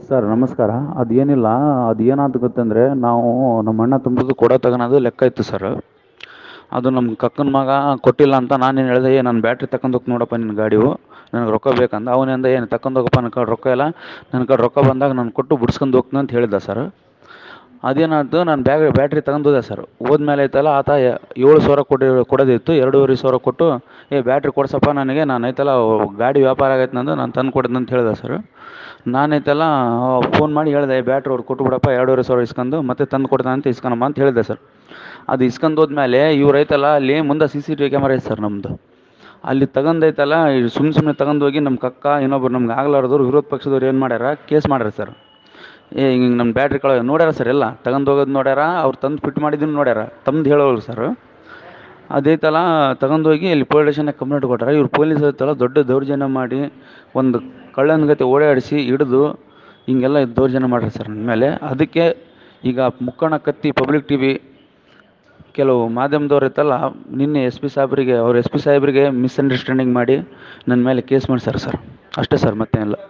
sir ನಮಸ್ಕಾರ ಅದೇನಿಲ್ಲ ಅದೇನಾಯ್ತು ಗೊತ್ತಂದರೆ ನಾವು ನಮ್ಮ ಅಣ್ಣ ತುಂಬಿದ್ದು ಕೊಡೋ ತಗೊಳೋದು ಲೆಕ್ಕ ಇತ್ತು ಸರ್ ಅದು ನಮ್ಮ ಕಕ್ಕನ ಮಗ ಕೊಟ್ಟಿಲ್ಲ ಅಂತ ನಾನೇನು ಹೇಳಿದೆ ಏ ನಾನು ಬ್ಯಾಟ್ರಿ ತಗೊಂಡ್ ಹೋಗ್ತೀನಿ ನೋಡಪ್ಪ ನಿನ್ನ ಗಾಡಿವು ನನಗೆ ರೊಕ್ಕ ಬೇಕಂದ ಅವನೇಂದ ಏನು ತಗೊಂಡ್ ಹೋಗಪ್ಪ ನನ್ನ ಕಡೆ ರೊಕ್ಕ ಇಲ್ಲ ನನ್ನ ಕಡೆ ರೊಕ್ಕ ಬಂದಾಗ ನಾನು ಕೊಟ್ಟು ಬಿಡ್ಸ್ಕೊಂಡ್ ಹೋಗ್ತೀನಿ ಅಂತ ಹೇಳಿದ ಸರ್ ಅದೇನಾಯ್ತು ನಾನು ಬ್ಯಾಗ್ ಬ್ಯಾಟ್ರಿ ತಗೊಂಡ್ ಹೋದೆ ಸರ್ ಹೋದ್ಮೇಲೆ ಐತಲ್ಲ ಆತ ಏಳು ಸಾವಿರ ಕೊಡಿ ಕೊಡೋದಿತ್ತು ಎರಡೂವರೆ ಸಾವಿರ ಕೊಟ್ಟು ಏ ಬ್ಯಾಟ್ರಿ ಕೊಡ್ಸಪ್ಪ ನನಗೆ ನಾನು ಐತಲ್ಲ ಗಾಡಿ ವ್ಯಾಪಾರ ಆಗೈತೆ ನಂದು ನಾನು ತಂದು ಕೊಡ್ತೀನಿ ಅಂತ ಹೇಳಿದ ಸರ್ ನಾನು ಐತಲ್ಲ ಫೋನ್ ಮಾಡಿ ಹೇಳಿದೆ ಬ್ಯಾಟ್ರಿ ಅವ್ರು ಕೊಟ್ಟು ಬಿಡಪ್ಪ ಎರಡೂವರೆ ಸಾವಿರ ಇಸ್ಕೊಂಡು ಮತ್ತೆ ತಂದು ಕೊಡ್ತಾನೆ ಅಂತ ಇಸ್ಕೊಳಮ್ಮ ಅಂತ ಹೇಳಿದೆ ಸರ್ ಅದು ಇಸ್ಕೊಂಡ್ ಹೋದ್ಮೇಲೆ ಇವ್ರು ಐತಲ್ಲ ಅಲ್ಲಿ ಮುಂದೆ C C T V camera ಐತೆ ಸರ್ ನಮ್ಮದು ಅಲ್ಲಿ ತಗೊಂಡ್ ಐತಲ್ಲ ಸುಮ್ಮ ಸುಮ್ಮನೆ ತಗೊಂಡ್ ಹೋಗಿ ನಮ್ಮ ಕಕ್ಕ ಇನ್ನೊಬ್ರು ನಮ್ಗೆ ಆಗ್ಲಾರ್ದವ್ರು ವಿರೋಧ ಪಕ್ಷದವ್ರು ಏನು ಮಾಡ್ಯಾರ ಕೇಸ್ ಮಾಡ್ಯಾರ ಸರ್ ಏ ಹಿಂಗೆ ಹಿಂಗೆ ನಮ್ಮ ಬ್ಯಾಟ್ರಿ ಕಳ ನೋಡ್ಯಾರ ಸರ್ ಎಲ್ಲ ತಗೊಂಡ್ ಹೋಗೋದು ನೋಡ್ಯಾರ ಅವ್ರು ತಂದು ಫಿಟ್ ಮಾಡಿದ್ದನ್ನು ನೋಡ್ಯಾರ ತಮ್ದು ಹೇಳೋಲ್ಲ ಸರ್ ಅದೈತಲ್ಲ ತಗೊಂಡ್ ಹೋಗಿ ಇಲ್ಲಿ ಪೊಲೀಸ್ ಸ್ಟೇಷನ್ಯಾಗ ಕಂಪ್ಲೇಂಟ್ ಕೊಟ್ಟಾರ ಇವ್ರು ಪೊಲೀಸ್ ಐತಲ್ಲ ದೊಡ್ಡ ದೌರ್ಜನ್ಯ ಮಾಡಿ ಒಂದು ಕಳ್ಳನ ಗತಿ ಓಡಾಡಿಸಿ ಹಿಡ್ದು ಹಿಂಗೆಲ್ಲ ದೌರ್ಜನ್ಯ ಮಾಡ್ಯಾರ ಸರ್ ನನ್ನ ಮೇಲೆ ಅದಕ್ಕೆ ಈಗ Mukkanna Katti public T V ಕೆಲವು ಮಾಧ್ಯಮದವ್ರು ಐತಲ್ಲ ನಿನ್ನೆ ಎಸ್ ಪಿ ಸಾಹೇಬ್ರಿಗೆ ಅವ್ರು ಎಸ್ ಪಿ ಸಾಹೇಬ್ರಿಗೆ ಮಿಸ್ಅಂಡರ್ಸ್ಟ್ಯಾಂಡಿಂಗ್ ಮಾಡಿ ನನ್ನ ಮೇಲೆ ಕೇಸ್ ಮಾಡ್ಸ್ಯಾರ ಸರ್ ಅಷ್ಟೇ ಸರ್ ಮತ್ತೇನಿಲ್ಲ